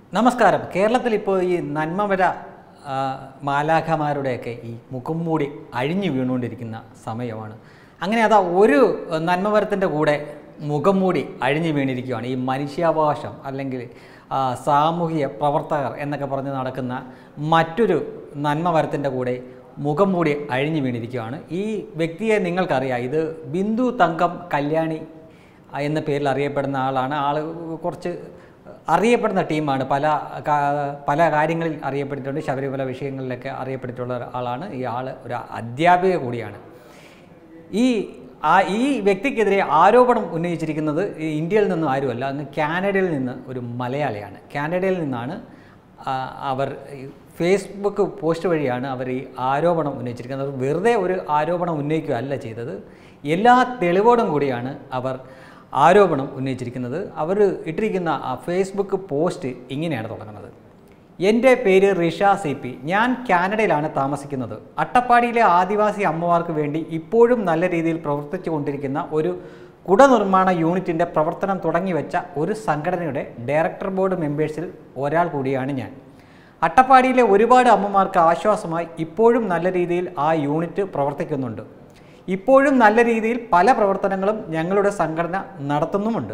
നമസ്കാരം കേരളത്തിൽ ഇപ്പോൾ ഈ നന്മവര ആ, മാലാഖമാരുടെയൊക്കെ ഈ മുഖം മൂടി അഴിഞ്ഞു വീണുകൊണ്ടിരിക്കുന്ന സമയമാണ് അങ്ങനെ അതാ ഒരു നന്മവരത്തിൻ്റെ കൂടെ മുഖം മൂടി അഴിഞ്ഞു വീണിരിക്കുകയാണ് ഈ മനുഷ്യാവകാശം അല്ലെങ്കിൽ ആ, സാമൂഹിക പ്രവർത്തകർ എന്നൊക്കെ പറഞ്ഞ് നടക്കുന്ന മറ്റൊരു നന്മവരത്തിൻ്റെ കൂടെ മുഖം മൂടി അഴിഞ്ഞു വീണിരിക്കുകയാണ് ഈ വ്യക്തിയെ നിങ്ങൾക്കറിയാം ഇത് ബിന്ദു തങ്കം കല്യാണി എന്ന പേരിൽ അറിയപ്പെടുന്ന ആളാണ് ആൾ കുറച്ച് അറിയപ്പെടുന്ന ടീമാണ് പല കാ- പല കാര്യങ്ങളിൽ അറിയപ്പെട്ടിട്ടുണ്ട് ശബരിമല വിഷയങ്ങളിലൊക്കെ അറിയപ്പെട്ടിട്ടുള്ള ആളാണ് ഈ ആൾ ഒരു അധ്യാപിക കൂടിയാണ് ഈ ആ ഈ വ്യക്തിക്കെതിരെ ആരോപണം ഉന്നയിച്ചിരിക്കുന്നത് ഈ ഇന്ത്യയിൽ നിന്നും ആരുമല്ല അങ്ങ് കാനഡയിൽ നിന്ന് ഒരു മലയാളിയാണ് കാനഡയിൽ നിന്നാണ് ആ, അവർ ഈ ഫേസ്ബുക്ക് പോസ്റ്റ് വഴിയാണ് അവർ ഈ ആരോപണം ഉന്നയിച്ചിരിക്കുന്നത് വെറുതെ ഒരു ആരോപണം ഉന്നയിക്കുകയല്ല ചെയ്തത് എല്ലാ തെളിവോടും കൂടിയാണ് അവർ ആരോപണം ഉന്നയിച്ചിരിക്കുന്നത് അവർ ഇട്ടിരിക്കുന്ന ആ ഫേസ്ബുക്ക് പോസ്റ്റ് ഇങ്ങനെയാണ് തുടങ്ങുന്നത് എൻ്റെ പേര് റിഷ സി പി ഞാൻ കാനഡയിലാണ് താമസിക്കുന്നത് അട്ടപ്പാടിയിലെ ആദിവാസി അമ്മമാർക്ക് വേണ്ടി ഇപ്പോഴും നല്ല രീതിയിൽ പ്രവർത്തിച്ചു കൊണ്ടിരിക്കുന്ന ഒരു കുടനിർമ്മാണ യൂണിറ്റിൻ്റെ പ്രവർത്തനം തുടങ്ങിവെച്ച ഒരു സംഘടനയുടെ ഡയറക്ടർ ബോർഡ് മെമ്പേഴ്സിൽ ഒരാൾ കൂടിയാണ് ഞാൻ അട്ടപ്പാടിയിലെ ഒരുപാട് അമ്മമാർക്ക് ആശ്വാസമായി ഇപ്പോഴും നല്ല രീതിയിൽ ആ യൂണിറ്റ് പ്രവർത്തിക്കുന്നുണ്ട് ഇപ്പോഴും നല്ല രീതിയിൽ പല പ്രവർത്തനങ്ങളും ഞങ്ങളുടെ സംഘടന നടത്തുന്നുമുണ്ട്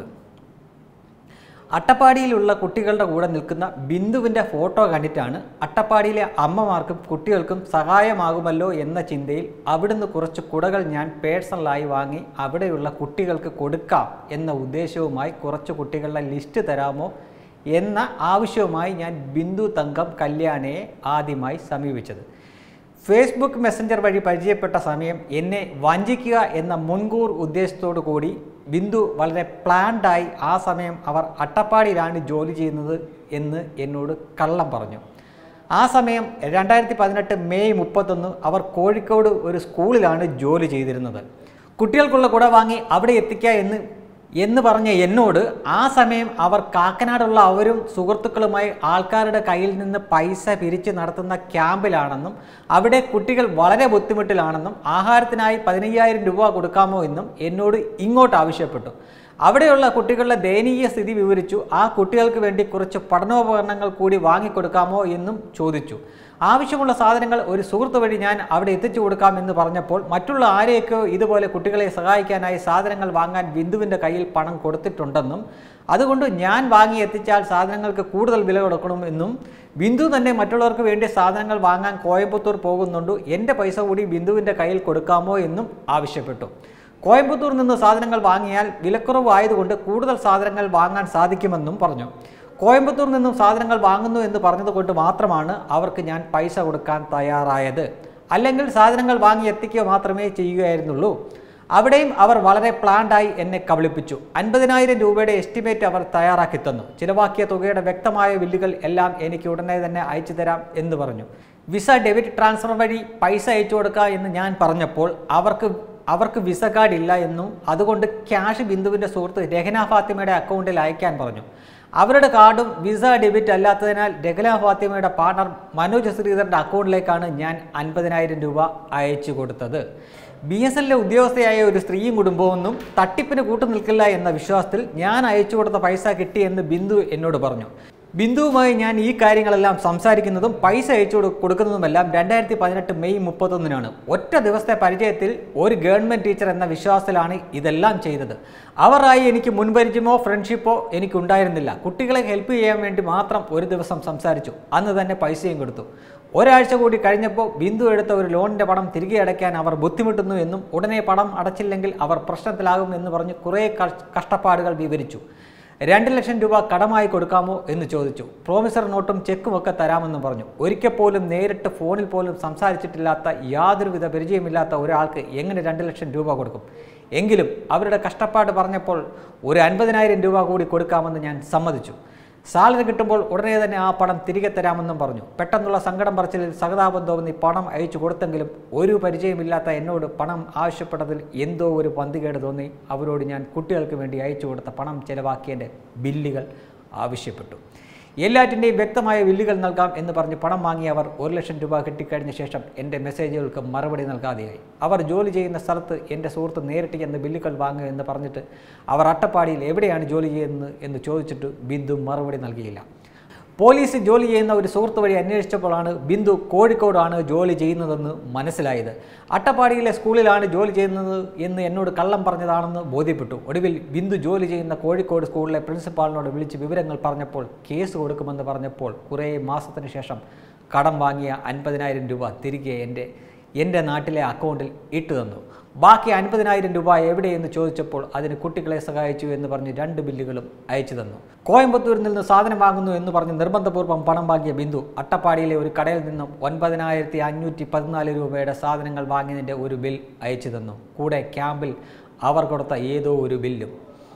അട്ടപ്പാടിയിലുള്ള കുട്ടികളുടെ കൂടെ നിൽക്കുന്ന ബിന്ദുവിൻ്റെ ഫോട്ടോ കണ്ടിട്ടാണ് അട്ടപ്പാടിയിലെ അമ്മമാർക്കും കുട്ടികൾക്കും സഹായമാകുമല്ലോ എന്ന ചിന്തയിൽ അവിടുന്ന് കുറച്ച് കുടകൾ ഞാൻ പേഴ്സണലായി വാങ്ങി അവിടെയുള്ള കുട്ടികൾക്ക് കൊടുക്കാം എന്ന ഉദ്ദേശവുമായി കുറച്ച് കുട്ടികളുടെ ലിസ്റ്റ് തരാമോ എന്ന ആവശ്യവുമായി ഞാൻ ബിന്ദു തങ്കം കല്യാണിയെ ആദ്യമായി സമീപിച്ചത് ഫേസ്ബുക്ക് മെസ്സഞ്ചർ വഴി പരിചയപ്പെട്ട സമയം എന്നെ വഞ്ചിക്കുക എന്ന മുൻകൂർ ഉദ്ദേശത്തോടു കൂടി ബിന്ദു വളരെ പ്ലാൻഡായി ആ സമയം അവർ അട്ടപ്പാടിയിലാണ് ജോലി ചെയ്യുന്നത് എന്ന് എന്നോട് കള്ളം പറഞ്ഞു ആ സമയം രണ്ടായിരത്തി പതിനെട്ട് മെയ് മുപ്പത്തൊന്ന് അവർ കോഴിക്കോട് ഒരു സ്കൂളിലാണ് ജോലി ചെയ്തിരുന്നത് കുട്ടികൾക്കുള്ള കുട വാങ്ങി അവിടെ എത്തിക്കുക എന്ന് എന്ന് പറഞ്ഞ എന്നോട് ആ സമയം അവർ കാക്കനാടുള്ള അവരും സുഹൃത്തുക്കളുമായി ആൾക്കാരുടെ കയ്യിൽ നിന്ന് പൈസ പിരിച്ച് നടത്തുന്ന ക്യാമ്പിലാണെന്നും അവിടെ കുട്ടികൾ വളരെ ബുദ്ധിമുട്ടിലാണെന്നും ആഹാരത്തിനായി പതിനയ്യായിരം രൂപ കൊടുക്കാമോ എന്നും എന്നോട് ഇങ്ങോട്ട് ആവശ്യപ്പെട്ടു അവിടെയുള്ള കുട്ടികളുടെ ദയനീയ സ്ഥിതി വിവരിച്ചു ആ കുട്ടികൾക്ക് വേണ്ടി കുറച്ച് പഠനോപകരണങ്ങൾ കൂടി വാങ്ങിക്കൊടുക്കാമോ എന്നും ചോദിച്ചു ആവശ്യമുള്ള സാധനങ്ങൾ ഒരു സുഹൃത്ത് വഴി ഞാൻ അവിടെ എത്തിച്ചു കൊടുക്കാം എന്ന് പറഞ്ഞപ്പോൾ മറ്റുള്ള ആരെയൊക്കെ ഇതുപോലെ കുട്ടികളെ സഹായിക്കാനായി സാധനങ്ങൾ വാങ്ങാൻ ബിന്ദുവിൻ്റെ കയ്യിൽ പണം കൊടുത്തിട്ടുണ്ടെന്നും അതുകൊണ്ട് ഞാൻ വാങ്ങി എത്തിച്ചാൽ സാധനങ്ങൾക്ക് കൂടുതൽ വില കൊടുക്കണമെന്നും ബിന്ദു തന്നെ മറ്റുള്ളവർക്ക് വേണ്ടി സാധനങ്ങൾ വാങ്ങാൻ കോയമ്പത്തൂർ പോകുന്നുണ്ട് എൻ്റെ പൈസ കൂടി ബിന്ദുവിൻ്റെ കയ്യിൽ കൊടുക്കാമോ എന്നും ആവശ്യപ്പെട്ടു കോയമ്പത്തൂർ നിന്ന് സാധനങ്ങൾ വാങ്ങിയാൽ വിലക്കുറവ് ആയതുകൊണ്ട് കൂടുതൽ സാധനങ്ങൾ വാങ്ങാൻ സാധിക്കുമെന്നും പറഞ്ഞു കോയമ്പത്തൂർ നിന്നും സാധനങ്ങൾ വാങ്ങുന്നു എന്ന് പറഞ്ഞതുകൊണ്ട് മാത്രമാണ് അവർക്ക് ഞാൻ പൈസ കൊടുക്കാൻ തയ്യാറായത് അല്ലെങ്കിൽ സാധനങ്ങൾ വാങ്ങി എത്തിക്കുക മാത്രമേ ചെയ്യുകയായിരുന്നുള്ളൂ അവിടെയും അവർ വളരെ പ്ലാൻഡായി എന്നെ കബളിപ്പിച്ചു അൻപതിനായിരം രൂപയുടെ എസ്റ്റിമേറ്റ് അവർ തയ്യാറാക്കി തന്നു ചിലവാക്കിയ തുകയുടെ വ്യക്തമായ ബില്ലുകൾ എല്ലാം എനിക്ക് ഉടനെ തന്നെ അയച്ചു തരാം എന്ന് പറഞ്ഞു വിസ ഡെബിറ്റ് ട്രാൻസ്ഫർ വഴി പൈസ അയച്ചു കൊടുക്കുക എന്ന് ഞാൻ പറഞ്ഞപ്പോൾ അവർക്ക് അവർക്ക് വിസ കാർഡ് ഇല്ല എന്നും അതുകൊണ്ട് ക്യാഷ് ബിന്ദുവിൻ്റെ സുഹൃത്ത് രഹന ഫാത്തിമയുടെ അക്കൗണ്ടിൽ അയക്കാൻ പറഞ്ഞു അവരുടെ കാർഡും വിസ ഡെബിറ്റ് അല്ലാത്തതിനാൽ രഹന ഫാത്തിമയുടെ പാർട്ണർ മനോജ് ശ്രീധരൻ്റെ അക്കൗണ്ടിലേക്കാണ് ഞാൻ അൻപതിനായിരം രൂപ അയച്ചു കൊടുത്തത് ബി എസ് എല്ലിലെ ഉദ്യോഗസ്ഥയായ ഒരു സ്ത്രീയും കുടുംബമൊന്നും തട്ടിപ്പിന് കൂട്ടുനിൽക്കില്ല എന്ന വിശ്വാസത്തിൽ ഞാൻ അയച്ചു കൊടുത്ത പൈസ കിട്ടിയെന്ന് ബിന്ദു എന്നോട് പറഞ്ഞു ബിന്ദുവുമായി ഞാൻ ഈ കാര്യങ്ങളെല്ലാം സംസാരിക്കുന്നതും പൈസ അയച്ചു കൊടു- കൊടുക്കുന്നതുമെല്ലാം രണ്ടായിരത്തി പതിനെട്ട് മെയ് മുപ്പത്തൊന്നിനാണ് ഒറ്റ ദിവസത്തെ പരിചയത്തിൽ ഒരു ഗവൺമെൻറ് ടീച്ചർ എന്ന വിശ്വാസത്തിലാണ് ഇതെല്ലാം ചെയ്തത് അവരായി എനിക്ക് മുൻപരിചയമോ ഫ്രണ്ട്ഷിപ്പോ എനിക്കുണ്ടായിരുന്നില്ല കുട്ടികളെ ഹെൽപ്പ് ചെയ്യാൻ വേണ്ടി മാത്രം ഒരു ദിവസം സംസാരിച്ചു അന്ന് തന്നെ പൈസയും കൊടുത്തു ഒരാഴ്ച കൂടി കഴിഞ്ഞപ്പോൾ ബിന്ദു എടുത്ത ഒരു ലോണിൻ്റെ പണം തിരികെ അടയ്ക്കാൻ അവർ ബുദ്ധിമുട്ടുന്നു എന്നും ഉടനെ പണം അടച്ചില്ലെങ്കിൽ അവർ പ്രശ്നത്തിലാകും എന്ന് പറഞ്ഞ് കുറേ കഷ്- കഷ്ടപ്പാടുകൾ വിവരിച്ചു രണ്ട് ലക്ഷം രൂപ കടമായി കൊടുക്കാമോ എന്ന് ചോദിച്ചു പ്രോമിസർ നോട്ടും ചെക്കും ഒക്കെ തരാമെന്ന് പറഞ്ഞു ഒരിക്കൽ പോലും നേരിട്ട് ഫോണിൽ പോലും സംസാരിച്ചിട്ടില്ലാത്ത യാതൊരുവിധ പരിചയമില്ലാത്ത ഒരാൾക്ക് എങ്ങനെ രണ്ട് ലക്ഷം രൂപ കൊടുക്കും എങ്കിലും അവരുടെ കഷ്ടപ്പാട് പറഞ്ഞപ്പോൾ ഒരു അൻപതിനായിരം രൂപ കൂടി കൊടുക്കാമെന്ന് ഞാൻ സമ്മതിച്ചു സാലറി കിട്ടുമ്പോൾ ഉടനെ തന്നെ ആ പണം തിരികെ തരാമെന്നും പറഞ്ഞു പെട്ടെന്നുള്ള സങ്കടം പറച്ചിലിൽ സഹതാപം തോന്നി പണം അയച്ചു കൊടുത്തെങ്കിലും ഒരു പരിചയമില്ലാത്ത എന്നോട് പണം ആവശ്യപ്പെട്ടതിൽ എന്തോ ഒരു പന്തികേട് തോന്നി അവരോട് ഞാൻ കുട്ടികൾക്ക് വേണ്ടി അയച്ചു കൊടുത്ത പണം ചെലവാക്കിയതിൻ്റെ ബില്ലുകൾ ആവശ്യപ്പെട്ടു എല്ലാറ്റിൻ്റെയും വ്യക്തമായ ബില്ലുകൾ നൽകാം എന്ന് പറഞ്ഞ് പണം വാങ്ങി അവർ ഒരു ലക്ഷം രൂപ കിട്ടിക്കഴിഞ്ഞ ശേഷം എൻ്റെ മെസ്സേജുകൾക്ക് മറുപടി നൽകാതെയായി അവർ ജോലി ചെയ്യുന്ന സ്ഥലത്ത് എൻ്റെ സുഹൃത്ത് നേരിട്ട് ചെന്ന് ബില്ലുകൾ വാങ്ങുക എന്ന് പറഞ്ഞിട്ട് അവർ അട്ടപ്പാടിയിൽ എവിടെയാണ് ജോലി ചെയ്യുന്നത് എന്ന് ചോദിച്ചിട്ട് ബിന്ദു മറുപടി നൽകിയില്ല പോലീസ് ജോലി ചെയ്യുന്ന ഒരു സുഹൃത്ത് വഴി അന്വേഷിച്ചപ്പോഴാണ് ബിന്ദു കോഴിക്കോടാണ് ജോലി ചെയ്യുന്നതെന്ന് മനസ്സിലായത് അട്ടപ്പാടിയിലെ സ്കൂളിലാണ് ജോലി ചെയ്യുന്നത് എന്ന് എന്നോട് കള്ളം പറഞ്ഞതാണെന്ന് ബോധ്യപ്പെട്ടു ഒടുവിൽ ബിന്ദു ജോലി ചെയ്യുന്ന കോഴിക്കോട് സ്കൂളിലെ പ്രിൻസിപ്പാളിനോട് വിളിച്ച് വിവരങ്ങൾ പറഞ്ഞപ്പോൾ കേസ് കൊടുക്കുമെന്ന് പറഞ്ഞപ്പോൾ കുറേ മാസത്തിന് ശേഷം കടം വാങ്ങിയ അൻപതിനായിരം രൂപ തിരികെ എൻ്റെ എൻ്റെ നാട്ടിലെ അക്കൗണ്ടിൽ ഇട്ടു തന്നു ബാക്കി അൻപതിനായിരം രൂപ എവിടെയെന്ന് ചോദിച്ചപ്പോൾ അതിന് കുട്ടികളെ സഹായിച്ചു എന്ന് പറഞ്ഞ് രണ്ട് ബില്ലുകളും അയച്ചു തന്നു കോയമ്പത്തൂരിൽ നിന്ന് സാധനം വാങ്ങുന്നു എന്ന് പറഞ്ഞ് നിർബന്ധപൂർവ്വം പണം വാങ്ങിയ ബിന്ദു അട്ടപ്പാടിയിലെ ഒരു കടയിൽ നിന്നും ഒൻപതിനായിരത്തി അഞ്ഞൂറ്റി പതിനാല് രൂപയുടെ സാധനങ്ങൾ വാങ്ങിയതിൻ്റെ ഒരു ബിൽ അയച്ചു തന്നു കൂടെ ക്യാമ്പിൽ അവർ കൊടുത്ത ഏതോ ഒരു ബില്ലും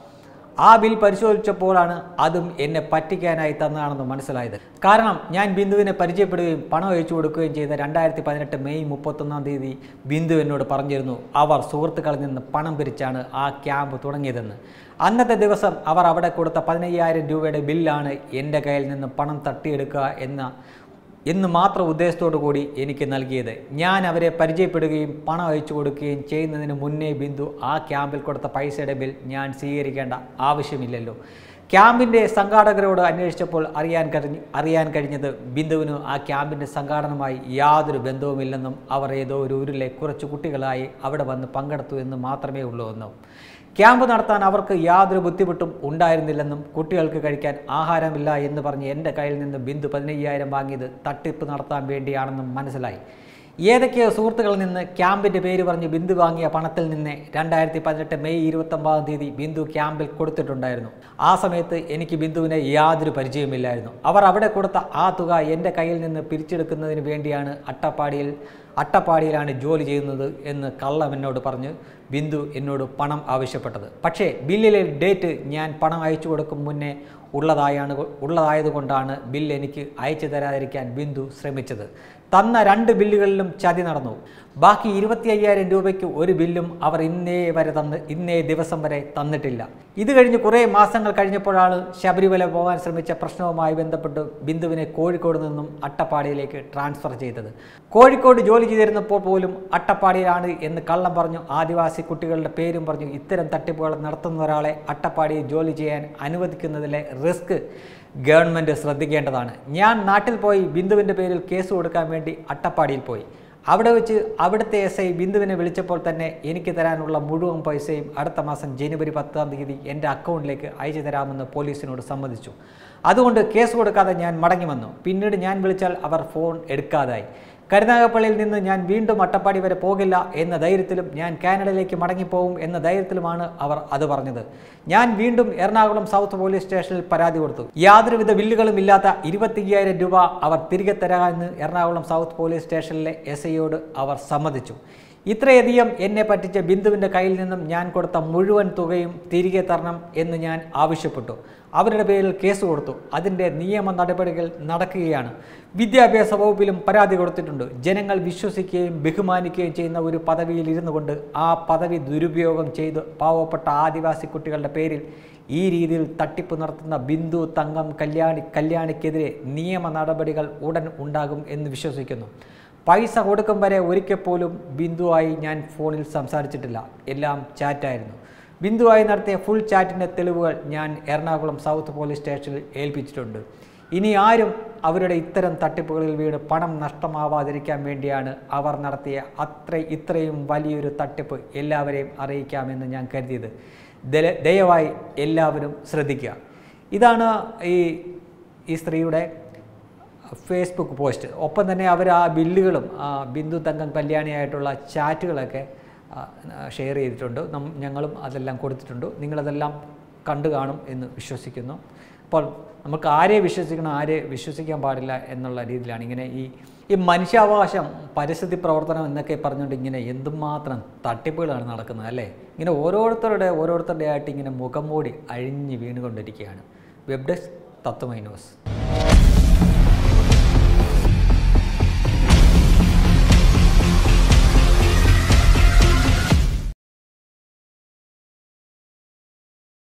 ആ ബിൽ പരിശോധിച്ചപ്പോഴാണ് അതും എന്നെ പറ്റിക്കാനായി തന്നതാണെന്ന് മനസ്സിലായത് കാരണം ഞാൻ ബിന്ദുവിനെ പരിചയപ്പെടുകയും പണം അയച്ചു കൊടുക്കുകയും ചെയ്ത രണ്ടായിരത്തി പതിനെട്ട് മെയ് മുപ്പത്തൊന്നാം തീയതി ബിന്ദു എന്നോട് പറഞ്ഞിരുന്നു അവർ സുഹൃത്തുക്കളിൽ നിന്ന് പണം പിരിച്ചാണ് ആ ക്യാമ്പ് തുടങ്ങിയതെന്ന് അന്നത്തെ ദിവസം അവർ അവിടെ കൊടുത്ത പതിനയ്യായിരം രൂപയുടെ ബില്ലാണ് എൻ്റെ കയ്യിൽ നിന്ന് പണം തട്ടിയെടുക്കുക എന്ന എന്ന് മാത്രം ഉദ്ദേശത്തോടു കൂടി എനിക്ക് നൽകിയത് ഞാൻ അവരെ പരിചയപ്പെടുകയും പണം അയച്ചു കൊടുക്കുകയും ചെയ്യുന്നതിന് മുന്നേ ബിന്ദു ആ ക്യാമ്പിൽ കൊടുത്ത പൈസയുടെ ബിൽ ഞാൻ സ്വീകരിക്കേണ്ട ആവശ്യമില്ലല്ലോ ക്യാമ്പിൻ്റെ സംഘാടകരോട് അന്വേഷിച്ചപ്പോൾ അറിയാൻ കഴിഞ്ഞ് അറിയാൻ കഴിഞ്ഞത് ബിന്ദുവിന് ആ ക്യാമ്പിൻ്റെ സംഘാടനവുമായി യാതൊരു ബന്ധവുമില്ലെന്നും അവർ ഏതോ ഒരു ഊരിലെ കുറച്ച് കുട്ടികളായി അവിടെ വന്ന് പങ്കെടുത്തു എന്ന് മാത്രമേ ഉള്ളൂ എന്നും ക്യാമ്പ് നടത്താൻ അവർക്ക് യാതൊരു ബുദ്ധിമുട്ടും ഉണ്ടായിരുന്നില്ലെന്നും കുട്ടികൾക്ക് കഴിക്കാൻ ആഹാരമില്ല എന്ന് പറഞ്ഞ് എൻ്റെ കയ്യിൽ നിന്ന് ബിന്ദു പതിനയ്യായിരം വാങ്ങിയത് തട്ടിപ്പ് നടത്താൻ വേണ്ടിയാണെന്നും മനസ്സിലായി ഏതൊക്കെയോ സുഹൃത്തുക്കളിൽ നിന്ന് ക്യാമ്പിൻ്റെ പേര് പറഞ്ഞ് ബിന്ദു വാങ്ങിയ പണത്തിൽ നിന്ന് രണ്ടായിരത്തി പതിനെട്ട് മെയ് ഇരുപത്തൊമ്പതാം തീയതി ബിന്ദു ക്യാമ്പിൽ കൊടുത്തിട്ടുണ്ടായിരുന്നു ആ സമയത്ത് എനിക്ക് ബിന്ദുവിനെ യാതൊരു പരിചയമില്ലായിരുന്നു അവർ അവിടെ കൊടുത്ത ആ തുക എൻ്റെ കയ്യിൽ നിന്ന് പിരിച്ചെടുക്കുന്നതിന് വേണ്ടിയാണ് അട്ടപ്പാടിയിൽ അട്ടപ്പാടിയിലാണ് ജോലി ചെയ്യുന്നത് എന്ന് കള്ളം എന്നോട് പറഞ്ഞ് ബിന്ദു എന്നോട് പണം ആവശ്യപ്പെട്ടത് പക്ഷേ ബില്ലിലെ ഡേറ്റ് ഞാൻ പണം അയച്ചു കൊടുക്കും മുന്നേ ഉള്ളതായാണ് ഉള്ളതായതുകൊണ്ടാണ് ബില്ല് എനിക്ക് അയച്ചു തരാതിരിക്കാൻ ബിന്ദു ശ്രമിച്ചത് തന്ന രണ്ട് ബില്ലുകളിലും ചതി നടന്നു ബാക്കി ഇരുപത്തി അയ്യായിരം രൂപയ്ക്ക് ഒരു ബില്ലും അവർ ഇന്നേ വരെ തന്ന് ഇന്നേ ദിവസം വരെ തന്നിട്ടില്ല ഇത് കഴിഞ്ഞ് കുറേ മാസങ്ങൾ കഴിഞ്ഞപ്പോഴാണ് ശബരിമല പോകാൻ ശ്രമിച്ച പ്രശ്നവുമായി ബന്ധപ്പെട്ട് ബിന്ദുവിനെ കോഴിക്കോട് നിന്നും അട്ടപ്പാടിയിലേക്ക് ട്രാൻസ്ഫർ ചെയ്തത് കോഴിക്കോട് ജോലി ചെയ്തിരുന്നപ്പോൾ പോലും അട്ടപ്പാടിയിലാണ് എന്ന് കള്ളം പറഞ്ഞു ആദിവാസി കുട്ടികളുടെ പേരും പറഞ്ഞു ഇത്തരം തട്ടിപ്പുകൾ നടത്തുന്ന ഒരാളെ അട്ടപ്പാടിയിൽ ജോലി ചെയ്യാൻ അനുവദിക്കുന്നതിലെ റിസ്ക് ഗവൺമെൻറ് ശ്രദ്ധിക്കേണ്ടതാണ് ഞാൻ നാട്ടിൽ പോയി ബിന്ദുവിൻ്റെ പേരിൽ കേസ് കൊടുക്കാൻ വേണ്ടി അട്ടപ്പാടിയിൽ പോയി അവിടെ വെച്ച് അവിടുത്തെ എസ് ഐ ബിന്ദുവിനെ വിളിച്ചപ്പോൾ തന്നെ എനിക്ക് തരാനുള്ള മുഴുവൻ പൈസയും അടുത്ത മാസം ജനുവരി പത്താം തീയതി എൻ്റെ അക്കൗണ്ടിലേക്ക് അയച്ചു തരാമെന്ന് പോലീസിനോട് സമ്മതിച്ചു അതുകൊണ്ട് കേസ് കൊടുക്കാതെ ഞാൻ മടങ്ങി വന്നു പിന്നീട് ഞാൻ വിളിച്ചാൽ അവർ ഫോൺ എടുക്കാതായി കരുനാഗപ്പള്ളിയിൽ നിന്ന് ഞാൻ വീണ്ടും അട്ടപ്പാടി വരെ പോകില്ല എന്ന ധൈര്യത്തിലും ഞാൻ കാനഡയിലേക്ക് മടങ്ങിപ്പോവും എന്ന ധൈര്യത്തിലുമാണ് അവർ അത് പറഞ്ഞത് ഞാൻ വീണ്ടും എറണാകുളം സൗത്ത് പോലീസ് സ്റ്റേഷനിൽ പരാതി കൊടുത്തു യാതൊരുവിധ ബില്ലുകളും ഇല്ലാത്ത ഇരുപത്തിയ്യായിരം രൂപ അവർ തിരികെ തരാമെന്ന് എറണാകുളം സൗത്ത് പോലീസ് സ്റ്റേഷനിലെ എസ് ഐയോട് അവർ സമ്മതിച്ചു ഇത്രയധികം എന്നെ പറ്റിച്ച ബിന്ദുവിൻ്റെ കയ്യിൽ നിന്നും ഞാൻ കൊടുത്ത മുഴുവൻ തുകയും തിരികെ തരണം എന്ന് ഞാൻ ആവശ്യപ്പെട്ടു അവരുടെ പേരിൽ കേസ് കൊടുത്തു അതിൻ്റെ നിയമ നടപടികൾ നടക്കുകയാണ് വിദ്യാഭ്യാസ വകുപ്പിലും പരാതി കൊടുത്തിട്ടുണ്ട് ജനങ്ങൾ വിശ്വസിക്കുകയും ബഹുമാനിക്കുകയും ചെയ്യുന്ന ഒരു പദവിയിൽ ഇരുന്നു കൊണ്ട് ആ പദവി ദുരുപയോഗം ചെയ്ത് പാവപ്പെട്ട ആദിവാസി കുട്ടികളുടെ പേരിൽ ഈ രീതിയിൽ തട്ടിപ്പ് നടത്തുന്ന ബിന്ദു തങ്കം കല്യാണി കല്യാണിക്കെതിരെ നിയമ നടപടികൾ ഉടൻ ഉണ്ടാകും എന്ന് വിശ്വസിക്കുന്നു പൈസ കൊടുക്കും വരെ ഒരിക്കൽ പോലും ബിന്ദുവായി ഞാൻ ഫോണിൽ സംസാരിച്ചിട്ടില്ല എല്ലാം ചാറ്റായിരുന്നു ബിന്ദുവായി നടത്തിയ ഫുൾ ചാറ്റിൻ്റെ തെളിവുകൾ ഞാൻ എറണാകുളം സൗത്ത് പോലീസ് സ്റ്റേഷനിൽ ഏൽപ്പിച്ചിട്ടുണ്ട് ഇനി ആരും അവരുടെ ഇത്തരം തട്ടിപ്പുകളിൽ വീണ് പണം നഷ്ടമാവാതിരിക്കാൻ വേണ്ടിയാണ് അവർ നടത്തിയ അത്ര ഇത്രയും വലിയൊരു തട്ടിപ്പ് എല്ലാവരെയും അറിയിക്കാമെന്ന് ഞാൻ കരുതിയത് ദല- ദയവായി എല്ലാവരും ശ്രദ്ധിക്കുക ഇതാണ് ഈ ഈ സ്ത്രീയുടെ ഫേസ്ബുക്ക് പോസ്റ്റ് ഒപ്പം തന്നെ അവർ ആ ബില്ലുകളും ആ ബിന്ദു തങ്കം കല്യാണിയായിട്ടുള്ള ചാറ്റുകളൊക്കെ ആ, ഷെയർ ചെയ്തിട്ടുണ്ട് നം- ഞങ്ങളും അതെല്ലാം കൊടുത്തിട്ടുണ്ട് നിങ്ങളതെല്ലാം കണ്ടു കാണും എന്ന് വിശ്വസിക്കുന്നു അപ്പോൾ നമുക്ക് ആരെ വിശ്വസിക്കണം ആരെ വിശ്വസിക്കാൻ പാടില്ല എന്നുള്ള രീതിയിലാണ് ഇങ്ങനെ ഈ ഈ മനുഷ്യാവകാശം പരിസ്ഥിതി പ്രവർത്തനം എന്നൊക്കെ പറഞ്ഞുകൊണ്ട് ഇങ്ങനെ എന്തുമാത്രം തട്ടിപ്പുകളാണ് നടക്കുന്നത് അല്ലേ ഇങ്ങനെ ഓരോരുത്തരുടെ ഓരോരുത്തരുടെ ആയിട്ട് ഇങ്ങനെ മുഖം മൂടി അഴിഞ്ഞ് വീണുകൊണ്ടിരിക്കുകയാണ് വെബ് ഡെസ്ക് തത്വമൈ ന്യൂസ്